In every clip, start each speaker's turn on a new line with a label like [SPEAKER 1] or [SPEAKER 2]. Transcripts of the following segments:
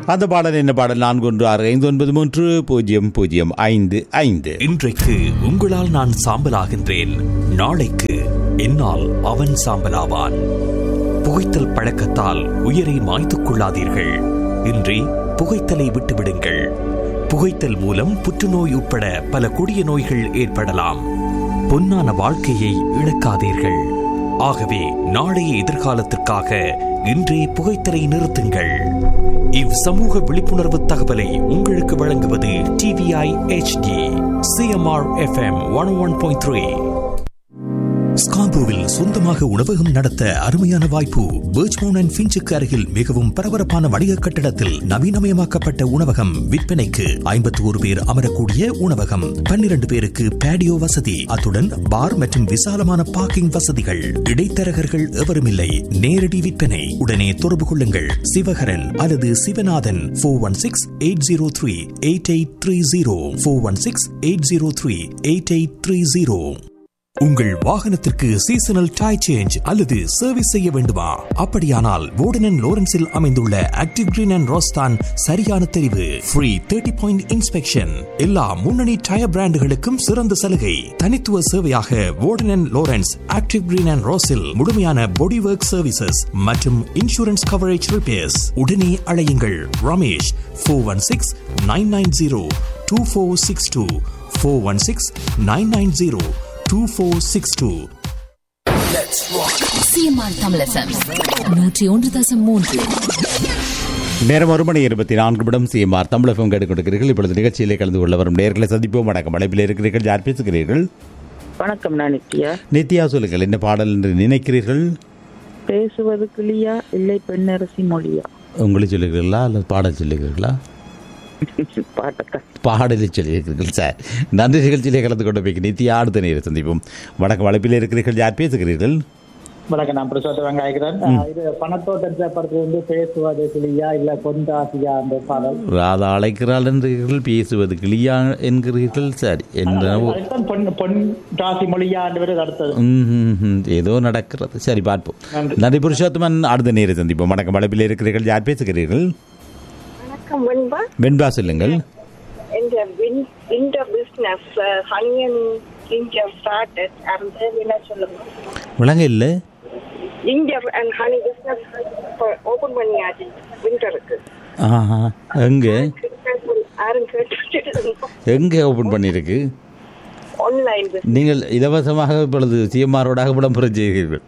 [SPEAKER 1] அந்த பாடல் என்ன பாடல் நான்கு ஒன்று ஆறு ஐந்து ஒன்பது மூன்று பூஜ்ஜியம் பூஜ்ஜியம் ஐந்து ஐந்து
[SPEAKER 2] இன்றைக்கு உங்களால் நான் சாம்பலாகின்றேன் நாளைக்கு என்னால் அவன் சாம்பலாவான் புகைத்தல் பழக்கத்தால் உயிரை மாய்த்துக் கொள்ளாதீர்கள் இன்றி புகைத்தலை விட்டுவிடுங்கள் புகைத்தல் மூலம் புற்றுநோய் உட்பட பல கொடிய நோய்கள் ஏற்படலாம் பொன்னான வாழ்க்கையை இழக்காதீர்கள் ஆகவே நாளைய எதிர்காலத்திற்காக இன்றே புகைத்தலை நிறுத்துங்கள் இவ் சமூக விழிப்புணர்வு தகவலை உங்களுக்கு வழங்குவது TVI HD CMR FM one one point three ஸ்கார்போவில் சொந்தமாக உணவகம் நடத்த அருமையான வாய்ப்பு பேர்ச்மோன் அண்ட் ஃபின்ச்சுக்கு அருகில் மிகவும் பரபரப்பான வணிக கட்டடத்தில் நவீனமயமாக்கப்பட்ட உணவகம் விற்பனைக்கு ஐம்பத்தி ஒரு பேர் அமரக்கூடிய உணவகம் பன்னிரண்டு பேருக்கு பேடியோ வசதி அத்துடன் பார் மற்றும் விசாலமான பார்க்கிங் வசதிகள் இடைத்தரகர்கள் எவருமில்லை நேரடி விற்பனை உடனே தொடர்பு கொள்ளுங்கள் சிவகரன் அல்லது Sivanathan four one six eight zero three eight eight three zero four one six eight zero three eight eight three zero உங்கள் வாகனத்திற்கு சீசனல் டை சேஞ்ச் அல்லது சர்வீஸ் செய்ய வேண்டுமா அப்படியானால் வோர்டன் லோரன்ஸில் அமைந்துள்ள ஆக்டிவ் கிரீன் அண்ட் ரோஸ்தான் சரியான தெரிவு ஃப்ரீ தேர்ட்டி பாயிண்ட் இன்ஸ்பெக்ஷன் எல்லா முன்னணி டயர் பிராண்டுகளுக்கும் சிறந்த சலுகை தனித்துவ சேவையாக Warden Lawrence active green and ரோஸில் முழுமையான பாடி ஒர்க் சர்வீசஸ் மற்றும் இன்சூரன்ஸ் கவரேஜ் ரிப்பேர்ஸ் உடனே அழையுங்கள் Ramesh four one six nine nine zero two four six two four one six nine nine zero 2462.
[SPEAKER 3] CMR Tamil FM நூற்றி ஒன்று தசம் மூன்று
[SPEAKER 1] நேரம் ஒரு மணி இருபத்தி நான்கு நிமிடம் சிஎம்ஆர் தமிழகம் கேட்டுக்கொண்டிருக்கிறீர்கள் இப்பொழுது நிகழ்ச்சியிலே கலந்து கொள்ள வரும் நேர்களை சந்திப்போம் வணக்கம் அழைப்பில் இருக்கிறீர்கள் யார் பேசுகிறீர்கள்
[SPEAKER 4] வணக்கம் நான் நித்யா
[SPEAKER 1] நித்யா சொல்லுங்கள் என்ன பாடல் என்று நினைக்கிறீர்கள்
[SPEAKER 4] பேசுவது கிளியா இல்லை பெண்ணரசி மொழியா
[SPEAKER 1] உங்களை சொல்லுகிறீர்களா அல்லது பாடல் சொல்லுகிறீர்களா
[SPEAKER 4] பாட்டக்கா
[SPEAKER 1] பாடலை சொல்லியிருக்கிறீர்கள் சார் நன்றி நிகழ்ச்சியிலே கலந்து கொண்டு போய் நித்யா அடுத்த நேரம் சந்திப்போம் வணக்கம் அழைப்பில் இருக்கிறீர்கள் யார் பேசுகிறீர்கள்
[SPEAKER 5] வணக்கம் நான் பிரசாத் வெங்காயக்கிறேன் இது பணத்தோட்டம் படத்துல வந்து பேசுவது கிளியா இல்ல கொண்டாசியா அந்த பாடல்
[SPEAKER 1] ராதா அழைக்கிறாள் என்கிறீர்கள் பேசுவது கிளியா என்கிறீர்கள் சரி என்னவோ
[SPEAKER 5] அதுதான் பொன் பொன் ராசி மொழியா வருது அடுத்தது
[SPEAKER 1] ம், ம், ம். ஏதோ நடக்கிறது சரி பார்ப்போம் நன்றி புருஷோத்தமன் அடுத்த நேரம் சந்திப்போம் வணக்கம் அழைப்பில் இருக்கிறீர்கள் யார் பேசுகிறீர்கள்
[SPEAKER 6] வணக்கம் வெண்பா
[SPEAKER 1] வெண்பா சொல்லுங்கள்
[SPEAKER 6] இந்த வின் இந்த பிஸ்னஸ் ஹனியன் இஞ்சர் ஸ்டார்டட் அந்த என்ன சொல்லுங்க
[SPEAKER 1] விளங்க இல்லை
[SPEAKER 6] ginger and honey business open பண்ணியாச்சு விண்டருக்கு
[SPEAKER 1] ஆஹா எங்கே
[SPEAKER 6] யாரும் கேட்டு
[SPEAKER 1] எங்கே ஓப்பன் பண்ணியிருக்கு
[SPEAKER 6] ஆன்லைன் பிஸ்னஸ்
[SPEAKER 1] நீங்கள் இலவசமாக இப்பொழுது சிஎம்ஆரோடாக விளம்பரம் செய்கிறீர்கள்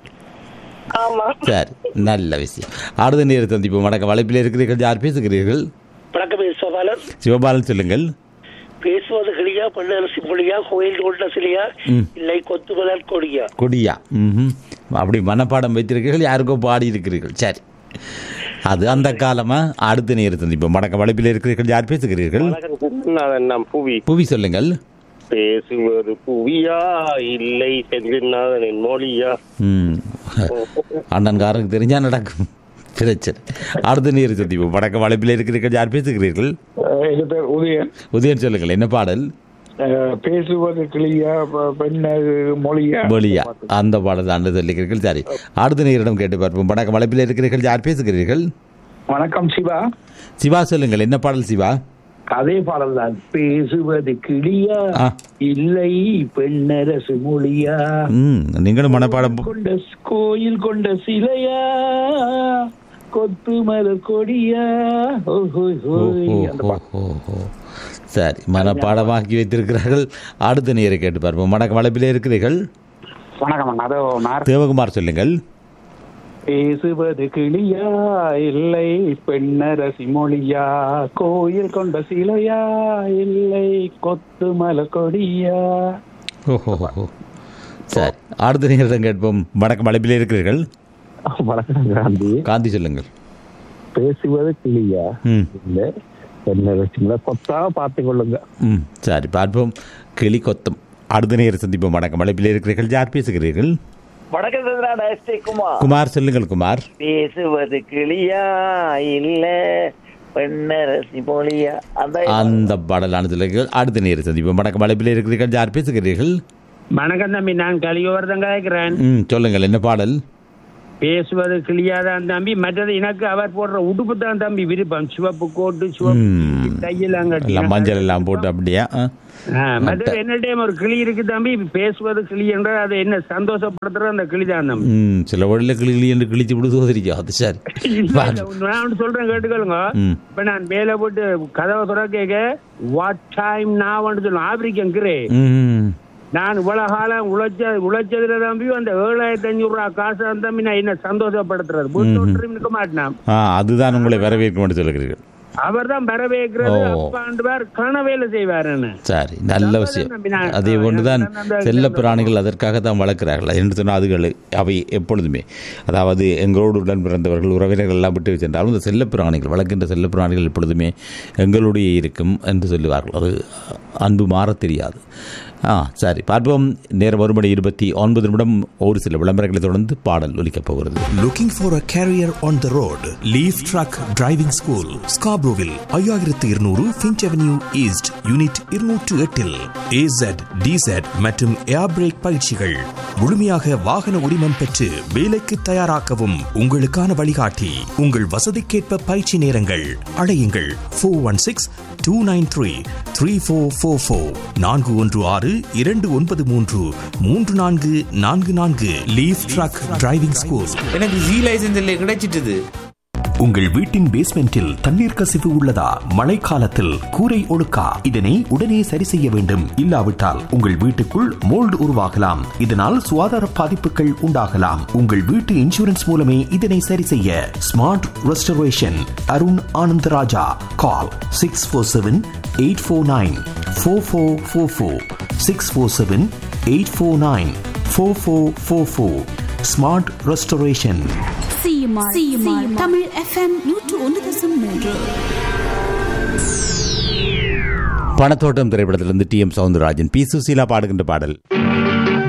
[SPEAKER 6] ஆமா
[SPEAKER 1] சரி நல்ல விஷயம் அடுத்த நேரம் சந்திப்போம் வணக்கம் அழைப்பில் இருக்கிறீர்கள் யார் பேசுகிறீர்கள்
[SPEAKER 7] வணக்கம் சோபாலன்
[SPEAKER 1] சிவபாலன் சொல்லுங்கள்
[SPEAKER 7] பேசுவது கிளியா பன்னரசி மொழியா கோயில் கொண்ட சிலையா
[SPEAKER 1] ம்.
[SPEAKER 7] இல்லை கொத்து மலர் கொடியா
[SPEAKER 1] கொடியா ம் அப்படி மனப்பாடம் வைத்திருக்கிறீர்கள் யாருக்கோ பாடி இருக்கிறீர்கள் சரி அது அந்த காலமா அடுத்த நேரம் சந்திப்போம் வணக்கம் அழைப்பில் இருக்கிறீர்கள் யார் பேசுகிறீர்கள்
[SPEAKER 7] நான் புவி
[SPEAKER 1] புவி சொல்லுங்கள்
[SPEAKER 7] பேசுவது புவியா இல்லை செந்தில்நாதனின் மொழியா
[SPEAKER 1] ம் அண்ணன்காரனுக்கு தெரிஞ்சா நடக்கும் பிரச்சனை அடுத்த நேரம் சந்திப்போம் வணக்கம் அழைப்பில் இருக்கிறீர்கள் யார் பேசுகிறீர்கள்
[SPEAKER 5] இது பேர் உதயன்
[SPEAKER 1] உதயன் சொல்லுங்கள் என்ன பாடல்
[SPEAKER 5] அஹ், பேசுவது கிளியா ப- பெண் மொழியா
[SPEAKER 1] மொழியா அந்த பாடல் தான் சொல்லுகிறீர்கள் சரி அடுத்த நேரிடம் கேட்டு பார்ப்போம் வணக்கம் அழைப்பில் இருக்கிறீர்கள் யார் பேசுகிறீர்கள்
[SPEAKER 5] வணக்கம் சிவா
[SPEAKER 1] சிவா சொல்லுங்கள் என்ன பாடல் சிவா
[SPEAKER 5] அதே பாடல் தான் பேசுவது கிளியா
[SPEAKER 1] ஆ.
[SPEAKER 5] இல்லை பெண்ணரசு மொழியா
[SPEAKER 1] ம் நீங்களும் மனப்பாடம் போ-
[SPEAKER 5] கொண்ட கோயில் கொண்ட சிலையா கொத்து மலர் கொடியா ஹோய் ஹோய்
[SPEAKER 1] ஓ,
[SPEAKER 5] ஹோய்
[SPEAKER 1] ஓ,
[SPEAKER 5] அந்த
[SPEAKER 1] ஓ,
[SPEAKER 5] பாட்டு.
[SPEAKER 1] ஓ, ஓ. சரி மனப்பாடமாக்கி வைத்திருக்கிறார்கள் அடுத்த நேரை கேட்டு பார்ப்போம் வணக்கம் அழைப்பில் இருக்கிறீர்கள்
[SPEAKER 5] வணக்கம் அண்ணா. அதோ நான்
[SPEAKER 1] தேவகுமார் சொல்லுங்கள்
[SPEAKER 5] பேசுவது கிளியா இல்லை பெண்ணரசி மொழியா கோயில் கொண்ட சிலையா இல்லை கொத்து மலர் கொடியா
[SPEAKER 1] ஓஹோ ஓ. சரி அடுத்த நேரம் கேட்போம் வணக்கம் அழைப்பில் இருக்கிறீர்கள்
[SPEAKER 5] வணக்கம் காந்தி
[SPEAKER 1] காந்தி சொல்லுங்கள்
[SPEAKER 5] பேசுவது கிளியா
[SPEAKER 1] ம்
[SPEAKER 5] இல்லை பெண்ணரசி மொழியா கொத்தா பார்த்து கொள்ளுங்க
[SPEAKER 1] ம் சரி பார்ப்போம் கிளி கொத்தம் அடுத்த நேரம் சந்திப்போம் வணக்கம் அழைப்பில் இருக்கிறீர்கள் யார் பேசுகிறீர்கள்
[SPEAKER 7] வணக்கம் சந்திரா எஸ்டி குமார்
[SPEAKER 1] குமார் சொல்லுங்கள் குமார்
[SPEAKER 7] பேசுவது கிளியா இல்ல பெண்ணரசி மொழியா அந்த
[SPEAKER 1] அந்த பாடலான சொல்லுங்கள் அடுத்த நேரம் சந்திப்போம் வணக்கம் அழைப்பில் இருக்கிறீர்கள் யார் பேசுகிறீர்கள்
[SPEAKER 5] வணக்கம் தம்பி நான் கலியோர்தான் கேட்கிறேன்
[SPEAKER 1] ம் சொல்லுங்கள் என்ன பாடல்
[SPEAKER 8] பேசுவது கிளியாதான் தம்பி மற்றது எனக்கு அவர் போடுற உடுப்பு தான் தம்பி விருப்பம் சிவப்பு கோட்டு சிவப்பு
[SPEAKER 1] ம்.
[SPEAKER 8] கையெல்லாம் கட்டி
[SPEAKER 1] எல்லாம் மஞ்சள் எல்லாம் போட்டு அப்படியா ஆ.
[SPEAKER 8] ஆ, மற்றது என்ன டைம் ஒரு கிளி இருக்கு தம்பி பேசுவது கிளி என்றால் அது என்ன சந்தோஷப்படுத்துற அந்த கிளி தான் தம்பி
[SPEAKER 1] ம் சில வழியில் கிளி கிளி என்று கிழிச்சு விடுதோ தெரியும் அது சரி
[SPEAKER 8] இல்ல, இல்ல, நான் ஒண்ணு சொல்றேன் கேட்டுக்கோங்க
[SPEAKER 1] ம்.
[SPEAKER 8] இப்ப நான் வேலை போட்டு கதவை துறக்க வாட் டைம் நான் வந்து சொல்லுவேன் ஆப்பிரிக்கங்கிறே
[SPEAKER 1] ம்
[SPEAKER 8] நான் இவ்வளவு காலம் உழைச்ச உழைச்சதுல தம்பி அந்த ஏழாயிரத்தி அஞ்சூறு ரூபா காசு அந்த தம்பி நான் என்ன சந்தோஷப்படுத்துறது வீட்டு விட்டு நிற்க மாட்டேன்
[SPEAKER 1] ஆ அதுதான் உங்களை வரவேற்கும் என்று சொல்லுகிறீர்கள்
[SPEAKER 8] அவர் தான் வரவேற்கிறது
[SPEAKER 1] ஓ.
[SPEAKER 8] அப்பாண்டுவார் கனவேல செய்வாருன்னு
[SPEAKER 1] சரி நல்ல விஷயம்
[SPEAKER 8] நம்பி நான்
[SPEAKER 1] அதே ஒன்றுதான்
[SPEAKER 8] நான் அந்த-
[SPEAKER 1] செல்ல பிராணிகள் அதற்காக தான் வளர்க்கிறார்கள் என்று சொன்னால் அதுகள் அவை எப்பொழுதுமே அதாவது எங்களோடு உடன் பிறந்தவர்கள் உறவினர்கள் எல்லாம் விட்டு சென்றாலும் இந்த செல்ல பிராணிகள் வளர்க்கின்ற செல்ல பிராணிகள் எப்பொழுதுமே எங்களுடைய இருக்கும் என்று சொல்லுவார்கள் அது அன்பு மாறத் தெரியாது ஆ சரி பார்ப்போம் நேரம் மறுபடி இருபத்தி ஒன்பது நிமிடம் ஒரு சில விளம்பரங்களை தொடர்ந்து பாடல் ஒலிக்கப் போகிறது
[SPEAKER 2] Looking for a career on the road? Leaf Truck Driving School, Scarboroughville, ஐயாயிரத்து இருநூறு ஃபின்ச் அவென்யூ ஈஸ்ட் யூனிட் இருநூற்று எட்டில் ஏசட் டிசட் மற்றும் ஏர் பிரேக் பயிற்சிகள் முழுமையாக வாகன உரிமம் பெற்று வேலைக்கு தயாராக்கவும் உங்களுக்கான வழிகாட்டி உங்கள் வசதிக்கேற்ப பயிற்சி நேரங்கள் அழையுங்கள் four one six two nine three three four four four நான்கு ஒன்று ஆறு இரண்டு ஒன்பது மூன்று மூன்று நான்கு நான்கு நான்கு லீஃப் ட்ரக் டிரைவிங் ஸ்கூல்
[SPEAKER 9] எனக்கு ஜி லைசன்ஸ் இல்லை கிடைச்சிட்டுது
[SPEAKER 2] உங்கள் வீட்டின் பேஸ்மெண்டில் தண்ணீர் கசிவு உள்ளதா மழைக்காலத்தில் கூரை ஒழுக்கா இதனை உடனே சரி செய்ய வேண்டும் இல்லாவிட்டால் உங்கள் வீட்டுக்குள் மோல்டு உருவாகலாம் இதனால் சுகாதார பாதிப்புகள் உண்டாகலாம் உங்கள் வீட்டு இன்சூரன்ஸ் மூலமே இதனை சரி செய்ய smart restoration Arun Anandaraja call six four seven eight four nine four four four four six four seven eight four nine four four four four smart restoration
[SPEAKER 3] CMR CMR Tamil FM நூற்று ஒன்று தசம் மூன்று
[SPEAKER 1] பணத்தோட்டம் திரைப்படத்திலிருந்து T M Soundararajan P Susheela பாடுகின்ற பாடல்